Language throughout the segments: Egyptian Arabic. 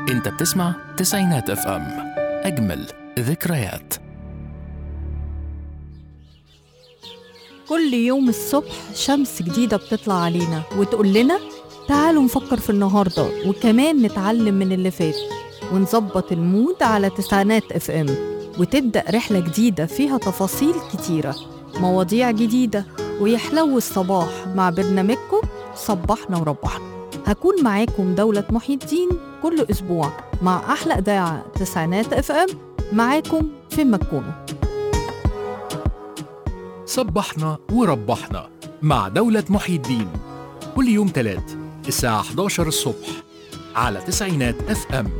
انت بتسمع تسعينات اف ام اجمل ذكريات كل يوم الصبح شمس جديدة بتطلع علينا وتقول لنا تعالوا نفكر في النهاردة وكمان نتعلم من اللي فات ونظبط المود على تسعينات اف ام وتبدأ رحلة جديدة فيها تفاصيل كتيرة مواضيع جديدة ويحلو الصباح مع برنامجكم صبحنا وربحنا هكون معاكم دولة محي الدين كل أسبوع مع أحلى إذاعة تسعينات اف ام معاكم فين ما تكونوا صبحنا وربحنا مع دولة محي الدين كل يوم تلات الساعة 11 الصبح على تسعينات اف ام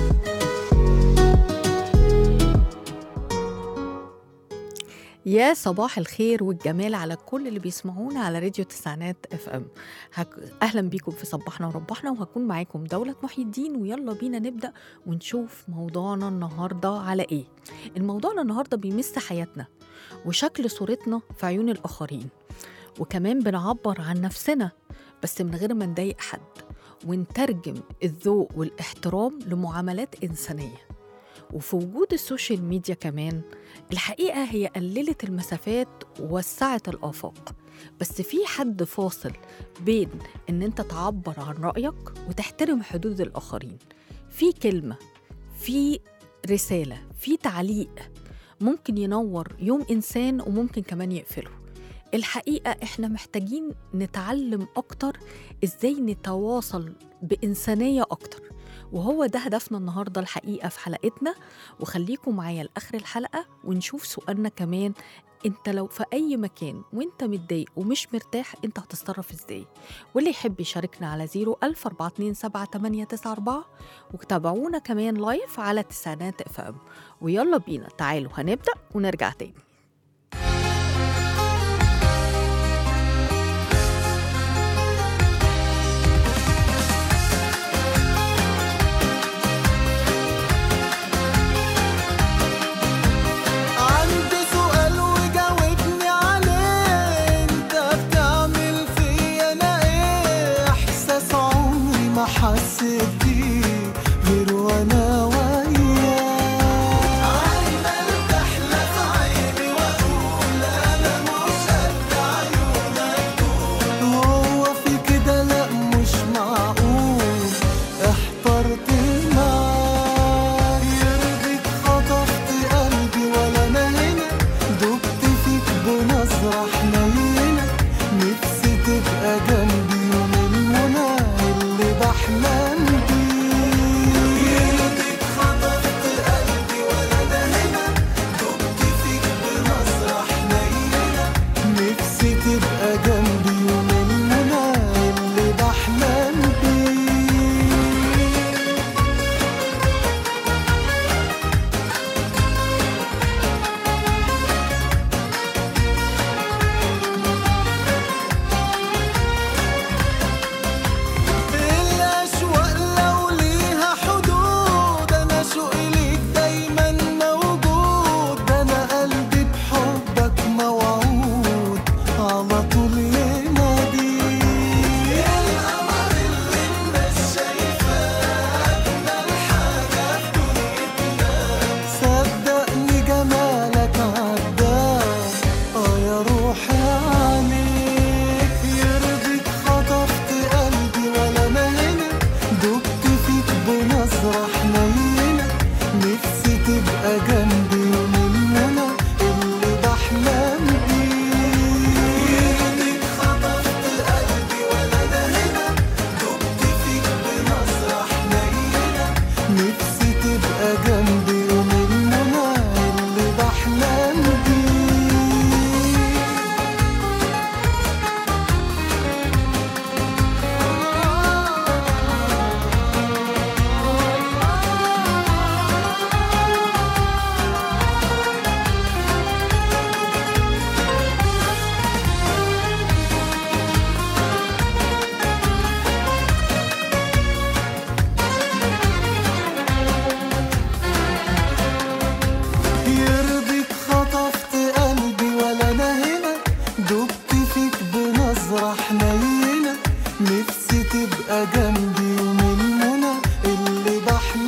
يا صباح الخير والجمال على كل اللي بيسمعونا على راديو تسعينات اف ام هك... اهلا بيكم في صبحنا وربحنا وهكون معاكم دولة محي الدين ويلا بينا نبدا ونشوف موضوعنا النهارده على ايه الموضوعنا النهارده بيمس حياتنا وشكل صورتنا في عيون الاخرين وكمان بنعبر عن نفسنا بس من غير ما نضايق حد ونترجم الذوق والاحترام لمعاملات انسانيه وفي وجود السوشيال ميديا كمان الحقيقة هي قللت المسافات ووسعت الآفاق بس في حد فاصل بين إن أنت تعبر عن رأيك وتحترم حدود الآخرين في كلمة في رسالة في تعليق ممكن ينور يوم إنسان وممكن كمان يقفله الحقيقة إحنا محتاجين نتعلم أكتر إزاي نتواصل بإنسانية أكتر وهو ده هدفنا النهارده الحقيقه في حلقتنا وخليكم معايا لاخر الحلقه ونشوف سؤالنا كمان انت لو في اي مكان وانت متضايق ومش مرتاح انت هتتصرف ازاي واللي يحب يشاركنا على 014278994 وتابعونا كمان لايف على تسعينات اف ام ويلا بينا تعالوا هنبدا ونرجع تاني عندي سؤال وجاوبني عليه انت بتعمل فيا انا ايه احساس عمري ما حسيت بيه غير وانا وياك عمال تحلى في عيني واقول انا مش قد عيونك دول هو في كده لا مش معقول احترت معاك يرضيك خطفت قلبي ولا انا هنا دبت فيك بنظرة حنينة نفسي تبقى جنبي يوم المنى اللي بحلم بيه يرضيك خطفت قلبي ولا انا هنا دبت فيك بنظرة حنينة نفسي تبقى جنبي يوم المنى اللي بحلم بيه الأشواق لو ليها حدود أنا شوقي ليك دايما موجود أنا قلبي بحبك موعود على طول ينادي القمر اللي الناس شايفاه أجمل حاجة في دنيتنا صدقني جمالك عداك اه يا روحي عليك يرضيك خطفت قلبي ولا انا هنا دبت فيك بنظرة حنينة نفسي تبقى جنبي يوم المنى اللي بحلم بيه يرضيك خطفت قلبي ولا انا هنا دبت فيك بنظرة حنينة نفسي تبقى جنبي يوم المنى اللي بحلم بيه يرضيك خطفت قلبي ولا انا هنا دبت فيك بنظرة حنينة نفسي تبقى جنبي يوم المنى اللي بحلم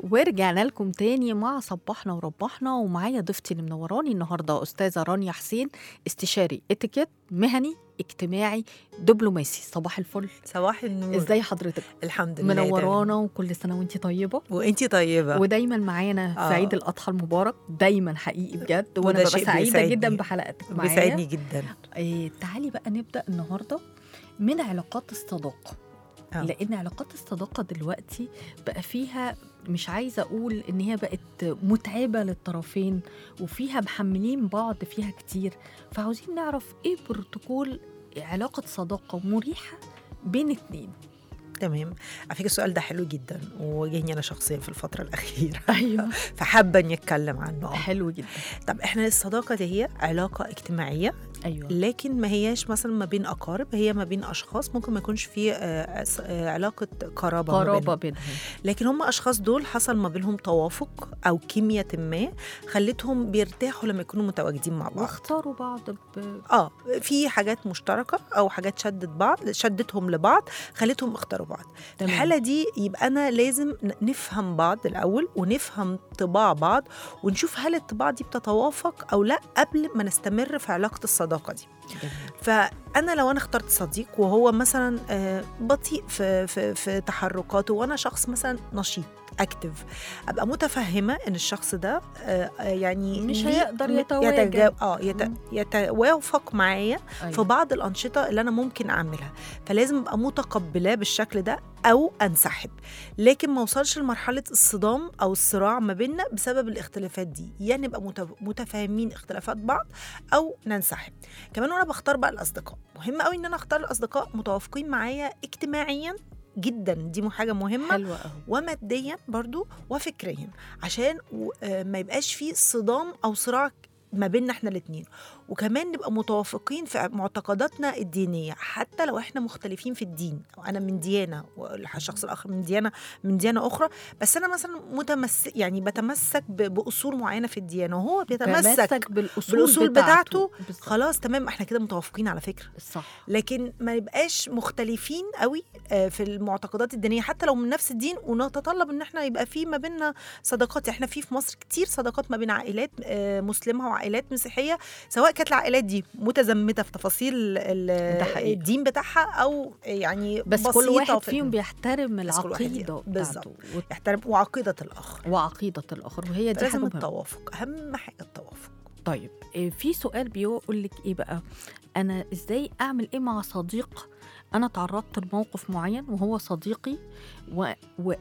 ورجعنا لكم تاني مع صبحنا وربحنا ومعايا ضيفتي اللي منوراني النهارده استاذه رانيا حسين استشاري اتيكيت مهني اجتماعي دبلوماسي صباح الفل صباح النور ازاي حضرتك الحمد لله منورانا وكل سنه وانت طيبه وانتي طيبه ودايما معانا في آه. عيد الاضحى المبارك دايما حقيقي بجد وانا وده ببقى شيء سعيده بيسعدني. جدا بحلقتك معايا بيسعدني جدا إيه تعالي بقى نبدا النهارده من علاقات الصداقه آه. لان علاقات الصداقه دلوقتي بقى فيها مش عايزه اقول ان هي بقت متعبه للطرفين وفيها محملين بعض فيها كتير فعاوزين نعرف ايه بروتوكول علاقه صداقه مريحه بين اتنين تمام على فكره السؤال ده حلو جدا وواجهني انا شخصيا في الفتره الاخيره ايوه فحابه اني اتكلم عنه آه. حلو جدا طب احنا الصداقه دي هي علاقه اجتماعيه ايوه لكن ما هياش مثلا ما بين اقارب هي ما بين اشخاص ممكن ما يكونش في آه، س- آه، علاقه قرابه ما قرابه بينهم. بينهم لكن هم اشخاص دول حصل ما بينهم توافق او كيمياء ما خلتهم بيرتاحوا لما يكونوا متواجدين مع بعض واختاروا بعض ب... اه في حاجات مشتركه او حاجات شدت بعض شدتهم لبعض خلتهم اختاروا بعض في تمام. الحاله دي يبقى انا لازم ن- نفهم بعض الاول ونفهم طباع بعض ونشوف هل الطباع دي بتتوافق او لا قبل ما نستمر في علاقه الصداقه دي جميل. فانا لو انا اخترت صديق وهو مثلا آه، بطيء في في في تحركاته وانا شخص مثلا نشيط اكتف ابقى متفهمه ان الشخص ده آه، آه، يعني مش ليه- هيقدر م- يتواجد. يتجا- اه يت- مم. يتوافق معايا أيوة. في بعض الأنشطة اللي أنا ممكن أعملها فلازم أبقى متقبلاه بالشكل ده أو أنسحب لكن ما وصلش لمرحلة الصدام أو الصراع ما بيننا بسبب الاختلافات دي يعني نبقى مت- متفاهمين اختلافات بعض أو ننسحب كمان وأنا بختار بقى الأصدقاء مهم قوي إن أنا أختار الأصدقاء متوافقين معايا اجتماعيا جدا دي حاجة مهمة حلوه قوي وماديا برضو وفكريا عشان و- آه، ما يبقاش في صدام او صراع ما بيننا احنا الاثنين وكمان نبقى متوافقين في معتقداتنا الدينيه حتى لو احنا مختلفين في الدين أو انا من ديانه والشخص الاخر من ديانه من ديانه اخرى بس انا مثلا متمسك يعني بتمسك ب- باصول معينه في الديانه وهو بيتمسك تمسك بالأصول, بالأصول بتاعته. بالظبط. خلاص تمام احنا كده متوافقين على فكره صح لكن ما يبقاش مختلفين قوي آه، في المعتقدات الدينيه حتى لو من نفس الدين ونتطلب ان احنا يبقى في ما بيننا صداقات احنا في في مصر كتير صداقات ما بين عائلات آه، مسلمه وعائلات مسيحيه سواء كانت العائلات دي متزمته في تفاصيل ال- ده حقيقي. الدين بتاعها او يعني بس كل بسيطة واحد في- فيهم بيحترم بس كل واحد العقيده بالظبط. بتاعته وت- يحترم وعقيده الاخر وعقيده الاخر وهي دي حاجه لازم مهمه التوافق اهم حاجه التوافق طيب إيه، في سؤال بيقول لك ايه بقى انا ازاي اعمل ايه مع صديق انا تعرضت لموقف معين وهو صديقي و...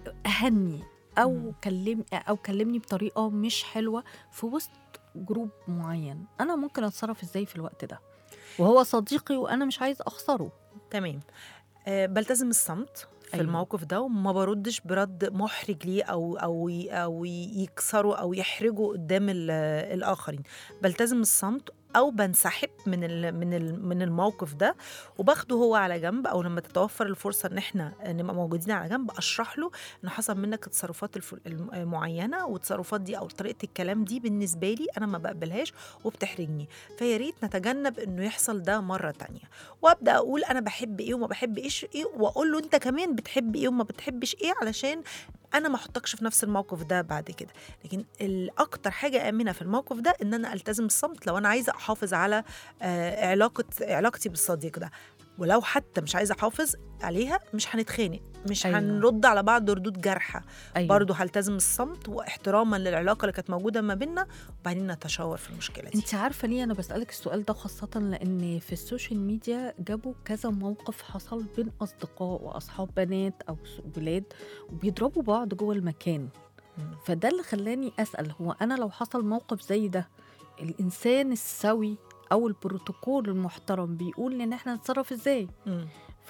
واهني او مم. كلم او كلمني بطريقه مش حلوه في وسط جروب معين انا ممكن اتصرف ازاي في الوقت ده وهو صديقي وانا مش عايز اخسره تمام آه، بلتزم الصمت في أيوة. أيوة. الموقف ده وما بردش برد محرج ليه او او ي- او يكسره او يحرجه قدام ال- الاخرين بلتزم الصمت او بنسحب من ال من ال من الموقف ده وباخده هو على جنب او لما تتوفر الفرصه ان احنا نبقى موجودين على جنب اشرح له ان حصل منك تصرفات الف- الم- المعينه والتصرفات دي او طريقه الكلام دي بالنسبه لي انا ما بقبلهاش وبتحرجني فيا ريت نتجنب انه يحصل ده مره تانية وابدا اقول انا بحب ايه وما بحبش ايه واقول له انت كمان بتحب ايه وما بتحبش ايه علشان انا ما احطكش في نفس الموقف ده بعد كده لكن الاكتر حاجه امنه في الموقف ده ان انا التزم الصمت لو انا عايزه احافظ على آه، علاقه علاقتي بالصديق ده ولو حتى مش عايزه احافظ عليها مش هنتخانق مش أيوة. أيوة. هنرد على بعض ردود جارحه أيوة. برضه هلتزم الصمت واحتراما للعلاقه اللي كانت موجوده ما بيننا وبعدين نتشاور في المشكله دي انت عارفه ليه انا بسالك السؤال ده خاصه لان في السوشيال ميديا جابوا كذا موقف حصل بين اصدقاء واصحاب بنات او س- ولاد وبيضربوا بعض جوه المكان مم. فده اللي خلاني اسال هو انا لو حصل موقف زي ده الانسان السوي او البروتوكول المحترم بيقول ان احنا نتصرف ازاي مم.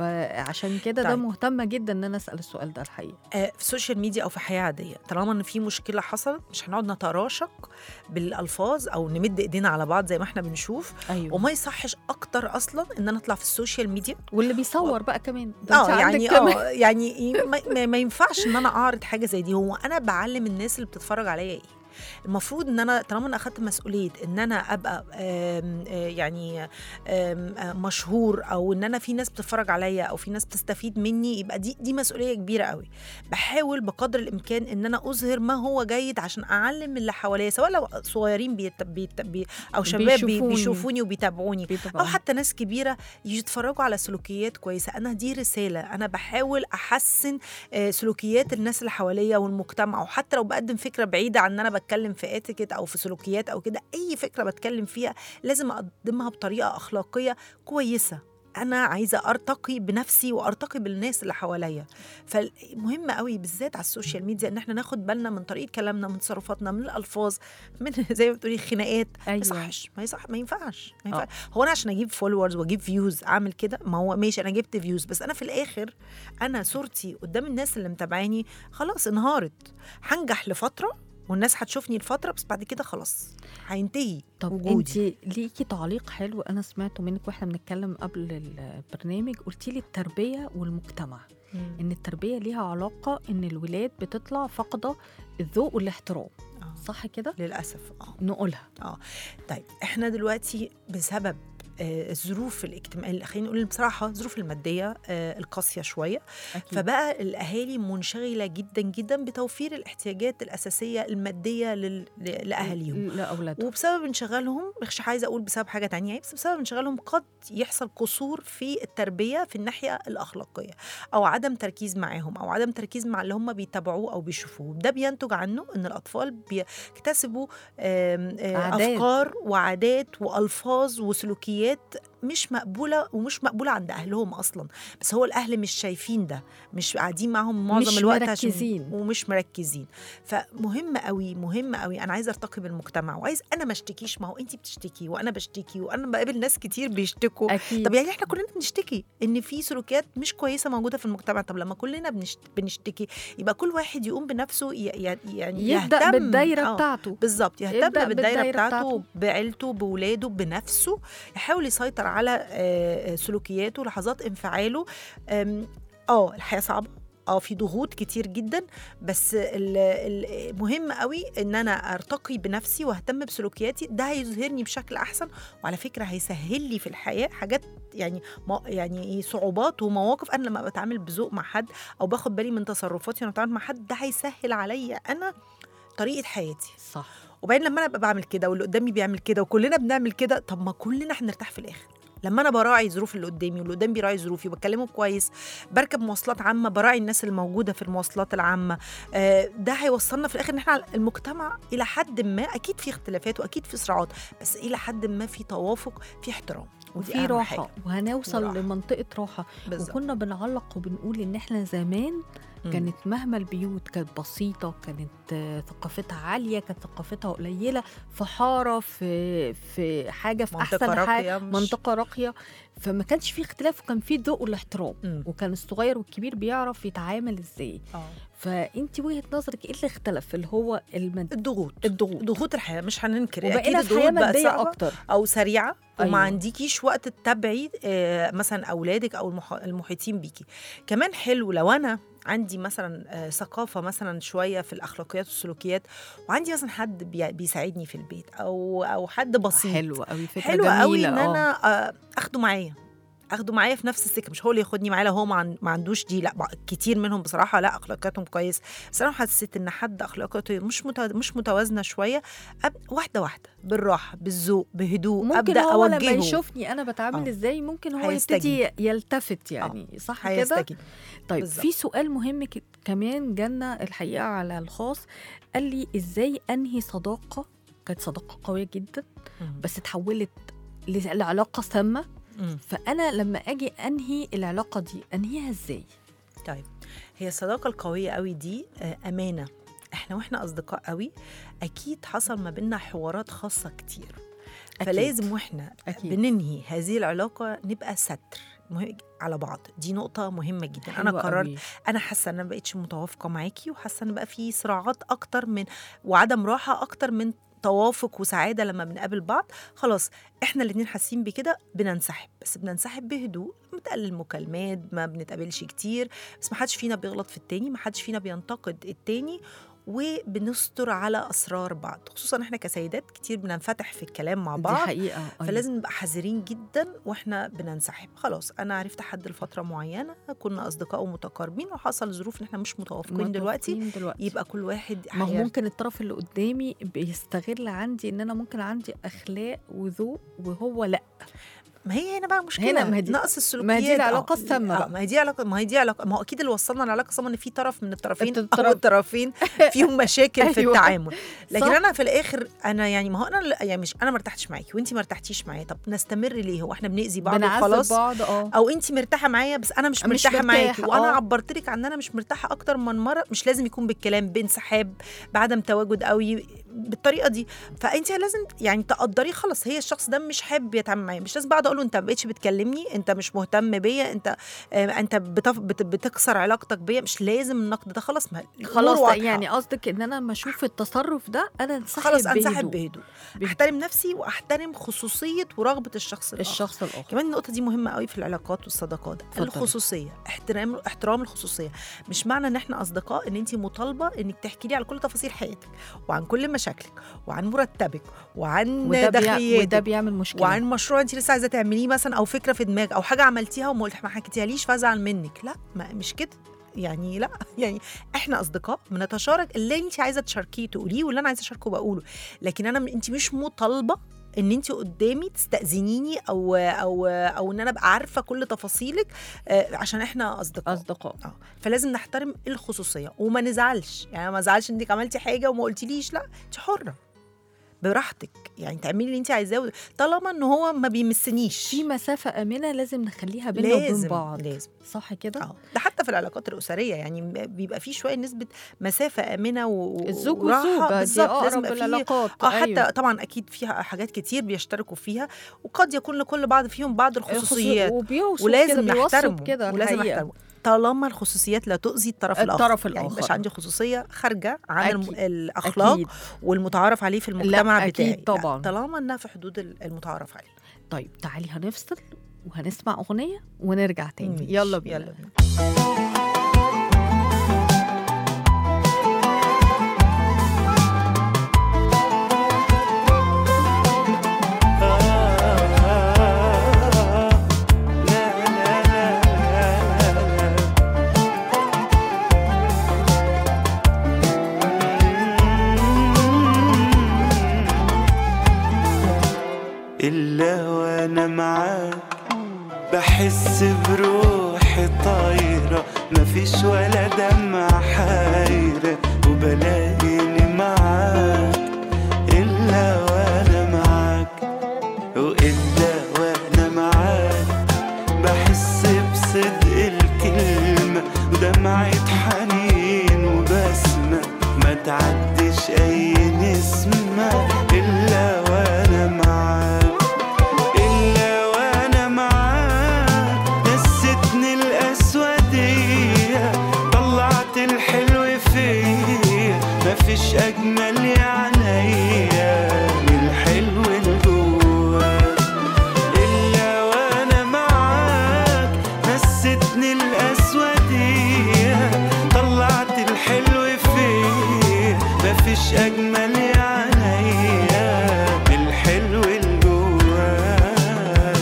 فعشان كده ده طيب. مهتمه جدا ان انا اسال السؤال ده الحقيقه آه، في السوشيال ميديا او في حياه عاديه طالما ان في مشكله حصلت مش هنقعد نتراشق بالالفاظ او نمد ايدينا على بعض زي ما احنا بنشوف ايوه وما يصحش اكتر اصلا ان انا اطلع في السوشيال ميديا واللي بيصور بقى كمان ده انت اه عندك يعني كمان. اه يعني ي- ما, ما- ما ينفعش ان انا اعرض حاجه زي دي هو انا بعلم الناس اللي بتتفرج عليا ايه المفروض ان انا طالما انا اخدت مسؤوليه ان انا ابقى آم، آه، يعني آم، آه، مشهور او ان انا في ناس بتتفرج عليا او في ناس بتستفيد مني يبقى دي دي مسؤوليه كبيره قوي بحاول بقدر الامكان ان انا اظهر ما هو جيد عشان اعلم اللي حواليا سواء لو صغيرين بيت بيت بي او شباب بي- بيشوفوني. بيشوفوني وبيتابعوني بيتابعوا. او حتى ناس كبيره يتفرجوا على سلوكيات كويسه انا دي رساله انا بحاول احسن آه، سلوكيات الناس اللي حواليا والمجتمع وحتى لو بقدم فكره بعيده عن ان انا بتكلم في اتيكيت او في سلوكيات او كده اي فكره بتكلم فيها لازم اقدمها بطريقه اخلاقيه كويسه انا عايزه ارتقي بنفسي وارتقي بالناس اللي حواليا فمهم قوي بالذات على السوشيال ميديا ان احنا ناخد بالنا من طريقه كلامنا من تصرفاتنا من الالفاظ من زي ما بتقولي خناقات ما أيوة. يصحش ما يصح ما ينفعش ما ينفعش هو انا عشان اجيب فولورز واجيب فيوز اعمل كده ما هو ماشي انا جبت فيوز بس انا في الاخر انا صورتي قدام الناس اللي متابعاني خلاص انهارت هنجح لفتره والناس هتشوفني لفتره بس بعد كده خلاص هينتهي طب وجودي انت ليكي تعليق حلو انا سمعته منك واحنا بنتكلم قبل البرنامج قلتي لي التربيه والمجتمع ان التربيه ليها علاقه ان الولاد بتطلع فاقده الذوق والاحترام آه. صح كده للاسف اه نقولها طيب احنا دلوقتي بسبب آه، الظروف الاجتماعيه خلينا نقول بصراحه الظروف الماديه آه، القاسيه شويه اكيد فبقى الاهالي منشغله جدا جدا بتوفير الاحتياجات الاساسيه الماديه لل... ل- لاهاليهم لاولادهم وبسبب انشغالهم مش عايزه اقول بسبب حاجه تانية بس بسبب انشغالهم قد يحصل قصور في التربيه في الناحيه الاخلاقيه او عدم تركيز معاهم او عدم تركيز مع اللي هم بيتابعوه او بيشوفوه ده بينتج عنه ان الاطفال بيكتسبوا آم، آه، عادات. افكار وعادات والفاظ وسلوكيات مش مقبوله ومش مقبوله عند اهلهم اصلا بس هو الاهل مش شايفين ده مش قاعدين معاهم معظم مش الوقت مركزين. عشان ومش مركزين فمهم قوي مهم قوي انا عايزه ارتقي بالمجتمع وعايز انا ما اشتكيش ما هو انت بتشتكي وانا بشتكي وانا بقابل ناس كتير بيشتكوا اكيد طب يعني احنا كلنا بنشتكي ان في سلوكيات مش كويسه موجوده في المجتمع طب لما كلنا بنشت... بنشتكي يبقى كل واحد يقوم بنفسه ي... ي- يعني يبدا يهتم بالدايره آه، بتاعته بالظبط يهتم ابدأ بالدايره, بالدايرة بتاعته, بتاعته. بعيلته بولاده بنفسه يحاول يسيطر على آه، آه، سلوكياته لحظات انفعاله آم، اه الحياه صعبه اه في ضغوط كتير جدا بس ال- ال- مهم قوي ان انا ارتقي بنفسي واهتم بسلوكياتي ده هيظهرني بشكل احسن وعلى فكره هيسهل لي في الحياه حاجات يعني ما يعني إيه صعوبات ومواقف انا لما بتعامل بذوق مع حد او باخد بالي من تصرفاتي وانا بتعامل مع حد ده هيسهل عليا انا طريقه حياتي صح وبعدين لما انا ابقى بعمل كده واللي قدامي بيعمل كده وكلنا بنعمل كده طب ما كلنا هنرتاح في الاخر لما انا براعي ظروف اللي قدامي واللي قدامي بيراعي ظروفي وبكلمه كويس بركب مواصلات عامه براعي الناس اللي موجوده في المواصلات العامه آه، ده هيوصلنا في الاخر ان احنا المجتمع الى حد ما اكيد في اختلافات واكيد في صراعات بس الى حد ما في توافق في احترام ودي وفي أهم راحه حاجة. وهنوصل وراحة. لمنطقه راحه بالظبط وكنا بنعلق وبنقول ان احنا زمان مم. كانت مهما البيوت كانت بسيطة كانت آه، ثقافتها عالية كانت ثقافتها قليلة في حارة في في حاجة في منطقه أحسن حاجة راقيه مش- منطقة راقية فما كانش في اختلاف وكان في ذوق والاحترام مم. وكان الصغير والكبير بيعرف يتعامل ازاي آه. فانت وجهة نظرك ايه اللي اختلف اللي هو المد... الضغوط الضغوط ضغوط الحياه مش هننكر اكيد وبقينا في حياة الضغوط بقت مادية صعبه أكتر او سريعه وما أيوة. عندكيش وقت تتابعي آه، مثلا اولادك او المح- المحيطين بيكي كمان حلو لو انا عندي مثلا آه، ثقافه مثلا شويه في الاخلاقيات والسلوكيات وعندي مثلا حد بي- بيساعدني في البيت او او حد بسيط حلو قوي فكرة حلو قوي جميلة ان آه. انا آه، اخده معايا اخده معايا في نفس السكه مش هو اللي ياخدني معاه لو هو ما عن- ما عندوش دي لا بقى كتير منهم بصراحه لا اخلاقياتهم كويس بس انا حسيت ان حد اخلاقياته مش مت- مش متوازنه شويه أب... واحده واحده بالراحه بالذوق بهدوء ممكن ابدا هو لما اوجهه يشوفني انا بتعامل آه. ازاي ممكن هو هيستجيب. يبتدي يلتفت يعني صح كده هيستجيب طيب بالظبط. في سؤال مهم ك- كمان جالنا الحقيقه على الخاص قال لي ازاي انهي صداقه كانت صداقه قويه جدا مم. بس اتحولت ل- لعلاقه سامه مم. فانا لما اجي انهي العلاقه دي انهيها ازاي طيب هي الصداقه القويه قوي دي آه، امانه احنا واحنا اصدقاء قوي اكيد حصل ما بيننا حوارات خاصه كتير أكيد. فلازم واحنا أكيد. بننهي هذه العلاقه نبقى ستر مهم على بعض دي نقطة مهمة جدا أنا حلوة قررت قوي. أنا حاسة إن أنا مبقتش متوافقة معاكي وحاسة إن بقى في صراعات أكتر من وعدم راحة أكتر من توافق وسعادة لما بنقابل بعض خلاص احنا الاتنين حاسين بكده بننسحب بس بننسحب بهدوء بتقلل مكالمات ما بنتقابلش كتير بس ما حدش فينا بيغلط في التاني ما حدش فينا بينتقد التاني وبنستر على اسرار بعض خصوصا احنا كسيدات كتير بننفتح في الكلام مع دي بعض حقيقه أيوة. فلازم نبقى حذرين جدا واحنا بننسحب خلاص انا عرفت حد لفتره معينه كنا اصدقاء ومتقاربين وحصل ظروف ان احنا مش متوافقين دلوقتي متفقين دلوقتي يبقى كل واحد ما هو هير- ممكن الطرف اللي قدامي بيستغل عندي ان انا ممكن عندي اخلاق وذوق وهو لا ما هي هنا بقى مشكله هنا ما هي دي- نقص السلوكيات ما هي دي العلاقة آه، السامة آه، بقى. ما هي دي علاقه ما هي دي علاقه ما هو اكيد اللي وصلنا لعلاقه سامه ان في طرف من الطرفين الطرف- او الطرفين فيهم مشاكل في أيوة. التعامل لكن صح. انا في الاخر انا يعني ما هو انا يعني مش انا ما ارتحتش معاكي وانت ما ارتحتيش معايا طب نستمر ليه هو احنا بنأذي بعض بنعذب وخلاص بعض اه او انت مرتاحه معايا بس انا مش, مش مرتاحه معاكي مرتاحة، وانا آه. عبرت لك عن ان انا مش مرتاحه اكتر من مره مش لازم يكون بالكلام بانسحاب بعدم تواجد قوي بالطريقه دي فانت لازم يعني تقدري خلاص هي الشخص ده مش حابب يتعامل معايا مش لازم بعد اقول له انت ما بقتش بتكلمني انت مش مهتم بيا انت آه انت بتف... بت... بتكسر علاقتك بيا مش لازم النقد ده خلاص ما الأمور خلاص واضحة. يعني قصدك ان انا لما اشوف التصرف ده انا انسحب خلاص انسحب بهدوء. بهدوء بهدوء. احترم نفسي واحترم خصوصيه ورغبه الشخص الآخر. الشخص الاخر كمان النقطة دي مهمة قوي في العلاقات والصداقات اتفضلي. الخصوصية احترام احترام الخصوصية مش معنى ان احنا اصدقاء ان انت مطالبة انك تحكي لي على كل تفاصيل حياتك وعن كل مشاكلك وعن مرتبك وعن وده, بيع... وده دخلياتك بيعمل مشكله وعن مشروع انت لسه عايزه تعمليه مثلا او فكره في دماغك او حاجه عملتيها وما قلت ما حكيتيهاليش فازعل منك لا ما مش كده يعني لا يعني احنا اصدقاء بنتشارك اللي انت عايزه تشاركيه تقوليه واللي انا عايزه اشاركه بقوله لكن انا انت مش مطالبه ان انت قدامي تستاذنيني او او او ان انا ابقى عارفه كل تفاصيلك آه، عشان احنا اصدقاء اصدقاء اه فلازم نحترم الخصوصيه وما نزعلش يعني أنا ما ازعلش انك عملتي حاجه وما قلتليش لا انت حره براحتك يعني تعملي اللي انت عايزاه طالما ان هو ما بيمسنيش في مسافه امنه لازم نخليها بيننا وبين لازم بعض لازم صح كده اه ده حتى في العلاقات الاسريه يعني م- بيبقى في شويه نسبه مسافه امنه و... الزوج وراحة. والزوجه دي بالظبط لازم اقرب يبقى في العلاقات اه حتى أيوة. طبعا اكيد فيها حاجات كتير بيشتركوا فيها وقد يكون لكل بعض فيهم بعض الخصوصيات وبيوصف ولازم كده بيوصف نحترمه كده ولازم الحقيقة. نحترمه طالما الخصوصيات لا تؤذي الطرف الاخر الطرف يعني الآخر. مش عندي خصوصيه خارجه عن الم... أكيد. الاخلاق أكيد. والمتعارف عليه في المجتمع أكيد بتاعي لا، طبعاً. طالما انها في حدود ال- المتعارف عليه طيب تعالي هنفصل وهنسمع اغنيه ونرجع تاني ماشي، يلا بينا يلا بينا إلا وأنا معاك بحس بروحي طايرة مفيش ولا دمعة حايرة وبلاقيني معاك إلا وأنا معاك وإلا وأنا معاك بحس بصدق الكلمة ودمعة حنين وبسمة ما تعديش أي نسمة إلا وأنا معاك إلا وأنا معاك نستني الأسودية طلعت الحلو فيا مفيش أجمل يا عينيا من الحلو اللي جواك إلا وأنا معاك نستني الأسودية طلعت الحلو فيا مفيش أجمل يا عينيا من الحلو اللي جواك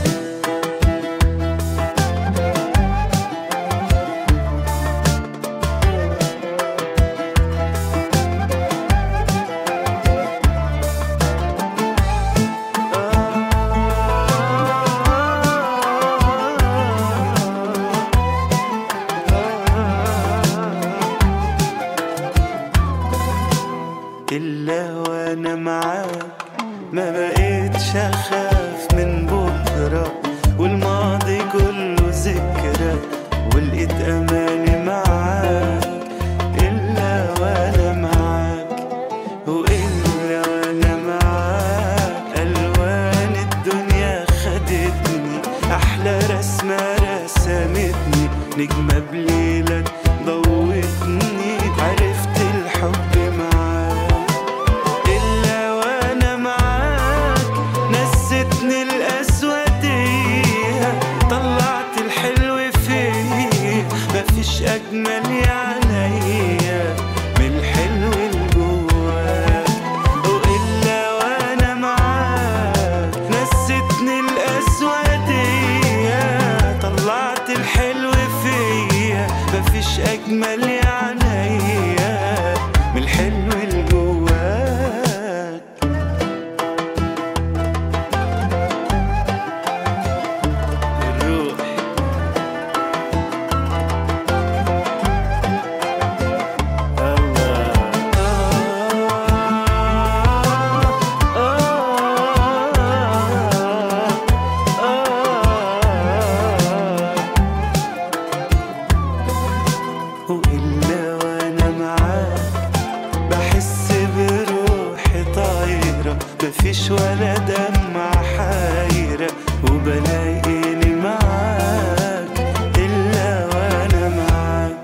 إلا وأنا معاك ما بقيتش أخاف من بكرة والماضي كله ذكرى ولقيت أماني معاك إلا وأنا معاك وإلا وأنا معاك ألوان الدنيا خدتني أحلى رسمة رسمتني نجمة بليلك ضوتني عرفت الحب معاك إلا وأنا معاك نستني الأسودية طلعت الحلو فيا مفيش أجمل يا عينيا من الحلو مالي عينيا من الحلو اللي جواك الروح وإلا وأنا معاك بحس بروحي طايرة مفيش ولا دمعة حايرة وبلاقيني معاك إلا وأنا معاك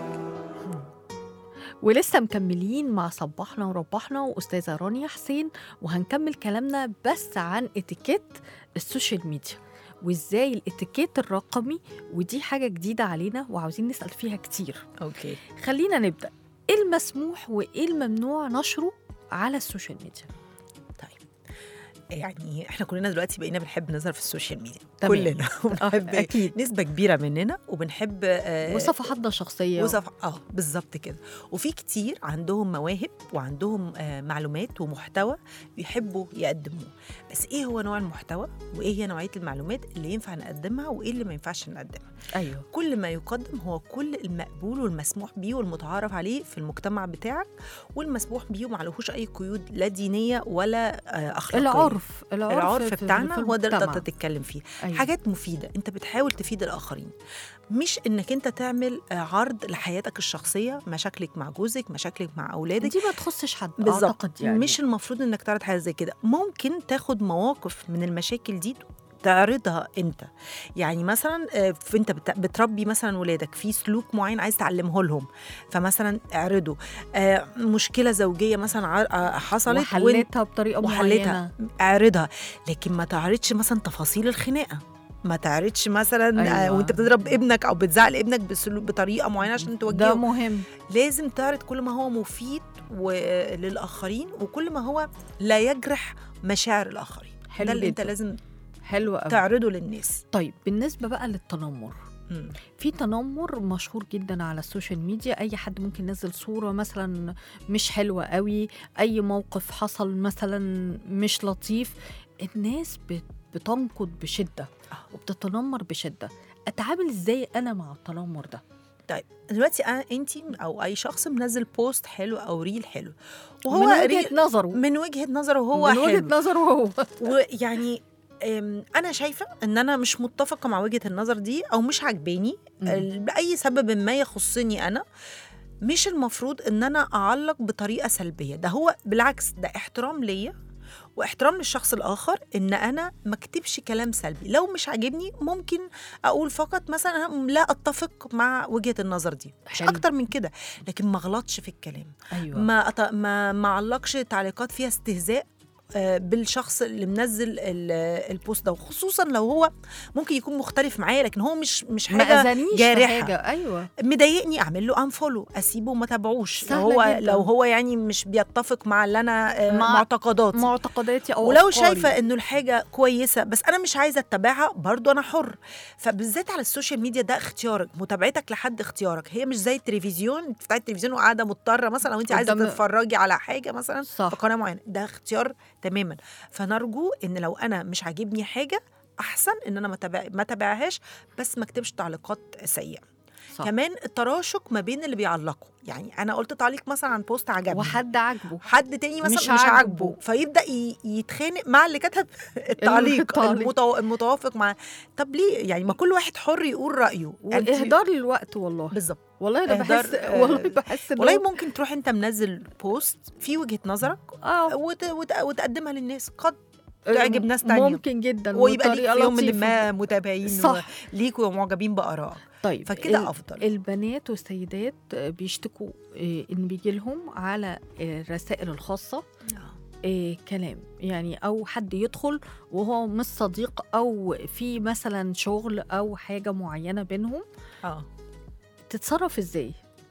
ولسه مكملين مع صباحنا وربحنا واستاذه رانيا حسين وهنكمل كلامنا بس عن اتيكيت السوشيال ميديا وازاي الاتيكيت الرقمي ودي حاجه جديده علينا وعاوزين نسال فيها كتير اوكي خلينا نبدا ايه المسموح وايه الممنوع نشره على السوشيال ميديا يعني احنا كلنا دلوقتي بقينا بنحب نظهر في السوشيال ميديا تمام. كلنا بنحب اكيد نسبه كبيره مننا وبنحب آه، وصفحاتنا الشخصيه وصف اه بالظبط كده وفي كتير عندهم مواهب وعندهم آه معلومات ومحتوى بيحبوا يقدموه بس ايه هو نوع المحتوى وايه هي نوعيه المعلومات اللي ينفع نقدمها وايه اللي ما ينفعش نقدمها ايوه كل ما يقدم هو كل المقبول والمسموح بيه والمتعارف عليه في المجتمع بتاعك والمسموح بيه ومعلهوش اي قيود لا دينيه ولا آه اخلاقيه العرف العرف, العرف في- بتاعنا في هو ده اللي المجتمع. تقدر تتكلم فيه أيوة. حاجات مفيده انت بتحاول تفيد الاخرين مش انك انت تعمل آه، عرض لحياتك الشخصيه مشاكلك مع جوزك مشاكلك مع اولادك دي ما تخصش حد بالظبط اعتقد يعني مش المفروض انك تعرض حاجه زي كده ممكن تاخد مواقف من المشاكل دي تعرضها انت يعني مثلا آه، في انت بت- بتربي مثلا ولادك في سلوك معين عايز تعلمه لهم فمثلا اعرضه آه، مشكله زوجيه مثلا ع- آه، حصلت وانت وحلتها بطريقه وحلتها معينه اعرضها لكن ما تعرضش مثلا تفاصيل الخناقه ما تعرضش مثلا أيوة. أيوة. وانت بتضرب ابنك او بتزعل ابنك بسلوك بطريقه معينه عشان ده توجهه مهم لازم تعرض كل ما هو مفيد و- للاخرين وكل ما هو لا يجرح مشاعر الاخرين حلو ده اللي انت جدا. لازم حلو قوي تعرضه للناس طيب بالنسبه بقى للتنمر مم. في تنمر مشهور جدا على السوشيال ميديا اي حد ممكن ينزل صوره مثلا مش حلوه قوي اي موقف حصل مثلا مش لطيف الناس بت- بتنقد بشده وبتتنمر بشده اتعامل ازاي انا مع التنمر ده دلوقتي أنا انت او اي شخص منزل بوست حلو او ريل حلو وهو من ريل وجهه نظره من وجهه نظره هو من حلو وجهه نظره هو ويعني أم، انا شايفه ان انا مش متفقه مع وجهه النظر دي او مش عاجباني مم. ال- باي سبب ما يخصني انا مش المفروض ان انا اعلق بطريقه سلبيه ده هو بالعكس ده احترام ليا واحترام للشخص الاخر ان انا ما اكتبش كلام سلبي لو مش عاجبني ممكن اقول فقط مثلا أنا لا اتفق مع وجهه النظر دي مش حلو. اكتر من كده لكن ما غلطش في الكلام ايوه ما أط... ما ما علقش تعليقات فيها استهزاء آه، بالشخص اللي منزل ال- البوست ده وخصوصا لو هو ممكن يكون مختلف معايا لكن هو مش مش ما حاجه اذانيش في جارحة. حاجه ايوه مضايقني اعمل له انفولو اسيبه وما تابعوش لو سهلة هو جداً. لو هو يعني مش بيتفق مع اللي انا آه، مع- معتقداتي معتقداتي او ولو أفكاري. شايفه انه الحاجه كويسه بس انا مش عايزه اتبعها برضو انا حر فبالذات على السوشيال ميديا ده اختيارك متابعتك لحد اختيارك هي مش زي التلفزيون انت بتاعت التلفزيون وقاعده مضطره مثلا او انت عايزه قدام- تتفرجي على حاجه مثلا صح في قناه معينه ده اختيار تماما فنرجو ان لو انا مش عاجبني حاجه احسن ان انا ما تابع- ما تابعهاش بس ما اكتبش تعليقات سيئه صح كمان التراشق ما بين اللي بيعلقوا يعني انا قلت تعليق مثلا عن بوست عجبني وحد عاجبه حد تاني مثلا مش مش, عاجبه. عاجبه فيبدا ي- يتخانق مع اللي كتب التعليق التعليق. المتو... المتوافق مع طب ليه يعني ما كل واحد حر يقول رايه أنت- واهدار للوقت والله بالظبط والله انا إهدار، بحس آه، والله بحس إن والله هو- ممكن تروح انت منزل بوست في وجهه نظرك اه وت... وت... وتقدمها للناس قد تعجب ناس تانية. ممكن جدا ويبقى ليك وبطريقة في يوم من لطيفة. ما متابعين صح ليك ومعجبين بارائك طيب فكده ال- افضل البنات والسيدات بيشتكوا آه، ان بيجي لهم على آه، الرسائل الخاصه آه، كلام يعني او حد يدخل وهو مش صديق او في مثلا شغل او حاجه معينه بينهم اه تتصرف ازاي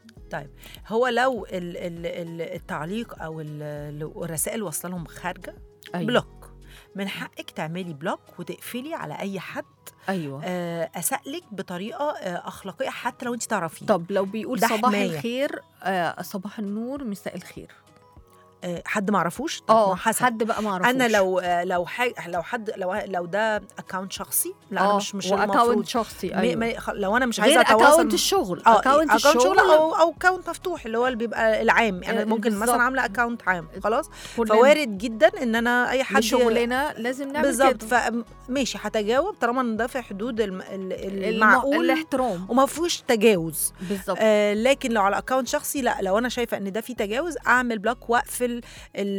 هو لو ال... ال... ال- التعليق او ال- الرسائل واصله لهم خارجه أيوة. بلوك من حقك تعملي بلوك وتقفلي على اي حد ايوه آه، اسالك بطريقه آه، اخلاقيه حتى لو انت تعرفيه طب لو بيقول ده صباح حماية. الخير آه صباح النور مساء الخير آه، حد ما اعرفوش طب ما اه حسب. حد بقى ما اعرفوش انا لو آه، لو حاجة لو حد لو لو ده اكونت شخصي لا انا مش مش المفروض اكونت شخصي م- ايوه م- خ- لو انا مش غير عايزه اتواصل اكونت الشغل اه اكونت اكونت شغل الشغل او او اكونت مفتوح اللي هو اللي بيبقى العام يعني آه، ممكن بالظبط. مثلا عامله اكونت عام خلاص كلنا فوارد جدا ان انا اي حد لشغلنا لازم نعمل بالظبط كده فماشي هتجاوب طالما ان ده في حدود الم- ال- الم- المعقول الاحترام وما فيهوش تجاوز بالظبط آه لكن لو على اكونت شخصي لا لو انا شايفه ان ده فيه تجاوز اعمل بلوك واقفل ال-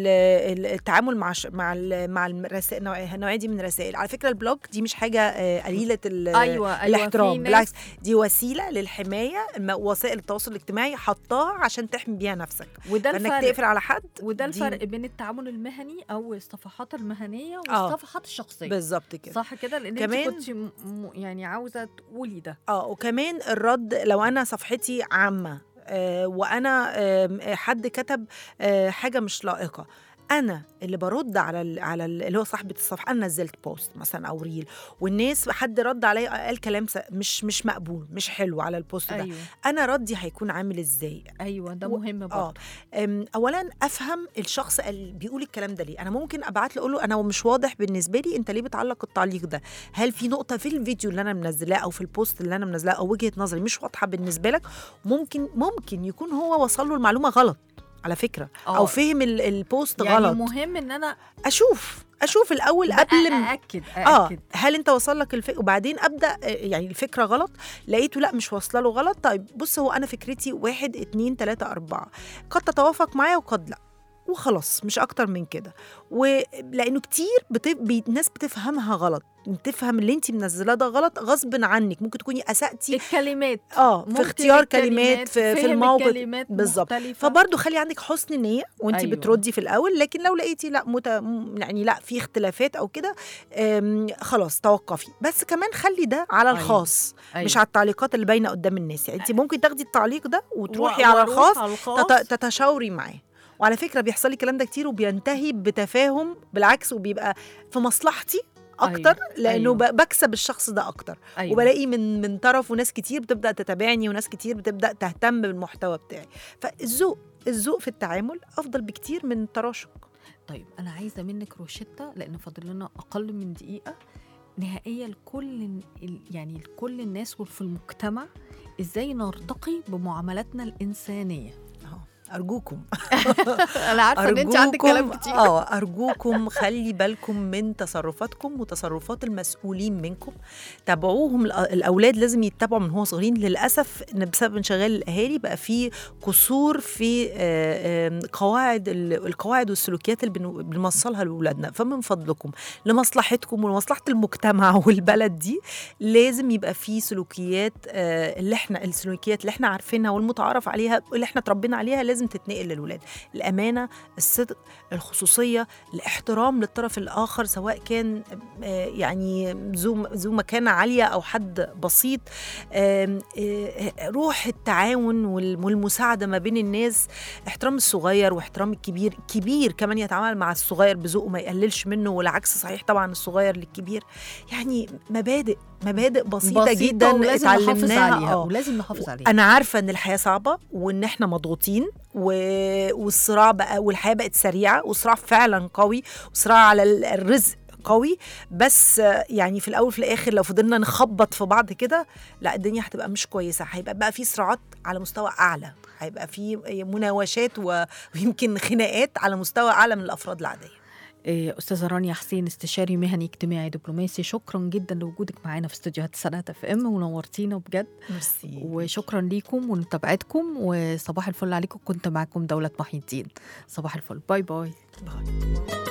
ال- التعامل مع ش- مع ال- مع الرسائل النوعيه دي من الرسائل على فكره البلوك دي مش حاجه آه قليله ال- ايوه ايوه في الاحترام ناس- بالعكس دي وسيله للحمايه الم- وسائل التواصل الاجتماعي حطاها عشان تحمي بيها نفسك وده انك الفرق تقفل على حد وده دي- الفرق بين التعامل المهني او الصفحات المهنيه آه. والصفحات الشخصيه بالظبط كده صح كده لان كمان- انت كنت م- م- يعني عاوزه تقولي ده اه وكمان الرد لو انا صفحتي عامه آه وانا آم، آه حد كتب آه حاجه مش لائقه انا اللي برد على ال على ال اللي هو صاحبه الصفحه انا نزلت بوست مثلا او ريل والناس حد رد عليا قال كلام س- مش مش مقبول مش حلو على البوست ده ايوه انا ردي هيكون عامل ازاي ايوه ده و- مهم اه برضه أم، اولا افهم الشخص اللي بيقول الكلام ده ليه انا ممكن ابعت له اقول له انا مش واضح بالنسبه لي انت ليه بتعلق التعليق ده هل في نقطه في الفيديو اللي انا منزلاه او في البوست اللي انا منزلاه او وجهه نظري مش واضحه بالنسبه لك ممكن ممكن يكون هو وصل له المعلومه غلط على فكره آه. او فهم ال- البوست يعني غلط مهم ان انا اشوف اشوف الاول قبل ما ااكد اه ااكد هل انت وصل لك الفكره وبعدين ابدا آه، يعني الفكره غلط لقيته لا مش واصله له غلط طيب بص هو انا فكرتي واحد اتنين تلاته اربعه قد تتوافق معايا وقد لا وخلاص مش اكتر من كده ولانه كتير بت... بي... الناس بتفهمها غلط بتفهم اللي انت منزلاه ده غلط غصب عنك ممكن تكوني اساتي الكلمات اه في ممكن اختيار كلمات في, في فهم الموقف الكلمات بالظبط. مختلفة. فبرضه خلي عندك حسن نيه وانت أيوة. أيوة. بتردي في الاول لكن لو لقيتي لا مت... م- يعني لا في اختلافات او كده أم، خلاص توقفي بس كمان خلي ده على أيوة. الخاص أيوة. مش على التعليقات اللي باينه قدام الناس يعني انت ممكن تاخدي التعليق ده وتروحي و- على وأروح الخاص على الخاص تت... تتشاوري معاه وعلى فكره بيحصل لي الكلام ده كتير وبينتهي بتفاهم بالعكس وبيبقى في مصلحتي اكتر أيوة. لانه أيوة. ب- بكسب الشخص ده اكتر أيوة. وبلاقي من من طرفه ناس كتير بتبدا تتابعني وناس كتير بتبدا تهتم بالمحتوى بتاعي فالذوق الذوق في التعامل افضل بكتير من التراشق طيب انا عايزه منك روشته لان فاضل لنا اقل من دقيقه نهائيه لكل ال- يعني لكل الناس وفي المجتمع ازاي نرتقي بمعاملاتنا الانسانيه ارجوكم انا عارفه ان انت عندك كلام كتير اه ارجوكم خلي بالكم من تصرفاتكم وتصرفات المسؤولين منكم تابعوهم الأ- الاولاد لازم يتبعوا من هو صغيرين للاسف ان بسبب انشغال الاهالي بقى في قصور في آه، آم، قواعد ال- القواعد والسلوكيات اللي بن- بنوصلها لاولادنا فمن فضلكم لمصلحتكم ولمصلحه المجتمع والبلد دي لازم يبقى في سلوكيات آه، اللي احنا السلوكيات اللي احنا عارفينها والمتعارف عليها اللي احنا اتربينا عليها لازم تتنقل للولاد الامانه الصدق الخصوصيه الاحترام للطرف الاخر سواء كان آه، يعني ذو ذو مكانه عاليه او حد بسيط آم، آه، روح التعاون وال- والمساعده ما بين الناس احترام الصغير واحترام الكبير كبير كمان يتعامل مع الصغير بذوق وما يقللش منه والعكس صحيح طبعا الصغير للكبير يعني مبادئ مبادئ بسيطه, بسيطة جدا ولازم نحافظ اتعلمناها عليها آه. ولازم نحافظ عليها انا عارفه ان الحياه صعبه وان احنا مضغوطين و... والصراع بقى والحياه بقت سريعه والصراع فعلا قوي والصراع على ال- الرزق قوي بس آه، يعني في الاول في الاخر لو فضلنا نخبط في بعض كده لا الدنيا هتبقى مش كويسه هيبقى بقى في صراعات على مستوى اعلى هيبقى في مناوشات و- ويمكن خناقات على مستوى اعلى من الافراد العاديه إيه، استاذه رانيا حسين استشاري مهني اجتماعي دبلوماسي شكرا جدا لوجودك معانا في استوديوهات سنات اف ام ونورتينا بجد ميرسي وشكرا ليكم ولمتابعتكم وصباح الفل عليكم كنت معاكم دولة محي الدين صباح الفل باي باي باي.